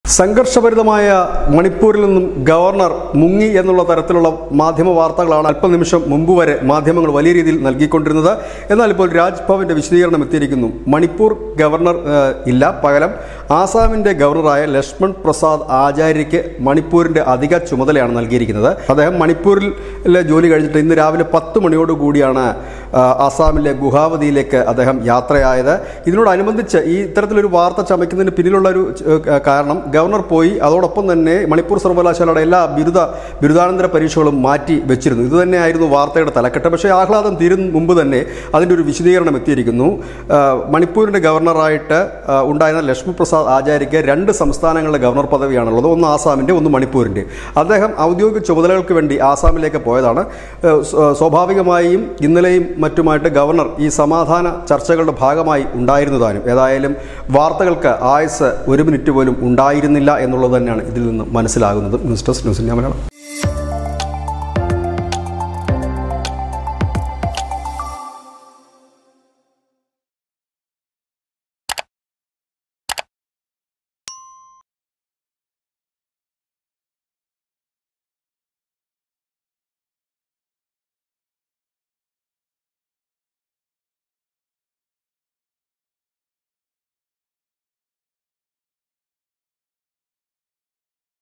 സംഘർഷഭരിതമായ മണിപ്പൂരിൽ നിന്നും ഗവർണർ മുങ്ങി എന്നുള്ള തരത്തിലുള്ള മാധ്യമ വാർത്തകളാണ് അല്പനിമിഷം മുമ്പ് വരെ മാധ്യമങ്ങൾ വലിയ രീതിയിൽ നൽകിക്കൊണ്ടിരുന്നത് എന്നാൽ ഇപ്പോൾ രാജ്ഭവന്റെ വിശദീകരണം എത്തിയിരിക്കുന്നു മണിപ്പൂർ ഗവർണർ ഏഹ്, ഇല്ല പകരം ആസാമിന്റെ ഗവർണറായ ലക്ഷ്മൺ പ്രസാദ് ആചാര്യയ്ക്ക് മണിപ്പൂരിന്റെ അധിക ചുമതലയാണ് നൽകിയിരിക്കുന്നത് അദ്ദേഹം മണിപ്പൂരിലെ ജോലി കഴിഞ്ഞിട്ട് ഇന്ന് രാവിലെ പത്ത് മണിയോട് കൂടിയാണ് ആ, ആസാമിലെ ഗുഹാവതിയിലേക്ക് അദ്ദേഹം യാത്രയായത് ഇതിനോടനുബന്ധിച്ച് ഈ ഇത്തരത്തിലൊരു വാർത്ത ചമയ്ക്കുന്നതിന് പിന്നിലുള്ള ഒരു ഏഹ്, കാരണം ഗവർണർ പോയി അതോടൊപ്പം തന്നെ മണിപ്പൂർ സർവകലാശാലയുടെ എല്ലാ ബിരുദ ബിരുദാനന്തര പരീക്ഷകളും മാറ്റി വെച്ചിരുന്നു ഇത് തന്നെയായിരുന്നു വാർത്തയുടെ തലക്കെട്ട് പക്ഷേ ആഹ്ലാദം തീരും മുമ്പ് തന്നെ അതിൻ്റെ ഒരു വിശദീകരണം എത്തിയിരിക്കുന്നു ആ, മണിപ്പൂരിൻ്റെ ഗവർണറായിട്ട് ആ, ഉണ്ടായിരുന്ന ലക്ഷ്മി പ്രസാദ് ആചാര്യയ്ക്ക് രണ്ട് സംസ്ഥാനങ്ങളുടെ ഗവർണർ പദവിയാണുള്ളത് ഒന്ന് ആസാമിൻ്റെ ഒന്ന് മണിപ്പൂരിൻ്റെ അദ്ദേഹം ഔദ്യോഗിക ചുമതലകൾക്ക് വേണ്ടി ആസാമിലേക്ക് പോയതാണ് ഏ, സ്വ- സ്വാഭാവികമായും ഇന്നലെയും മറ്റുമായിട്ട് ഗവർണർ ഈ സമാധാന ചർച്ചകളുടെ ഭാഗമായി ഉണ്ടായിരുന്നതാനും ഏതായാലും വാർത്തകൾക്ക് ആയുസ് ഒരു മിനിറ്റ് പോലും ഉണ്ടായിരുന്നില്ല എന്നുള്ളത് തന്നെയാണ് ഇതിൽ നിന്ന് മനസ്സിലാകുന്നത് news desk news India Malayalam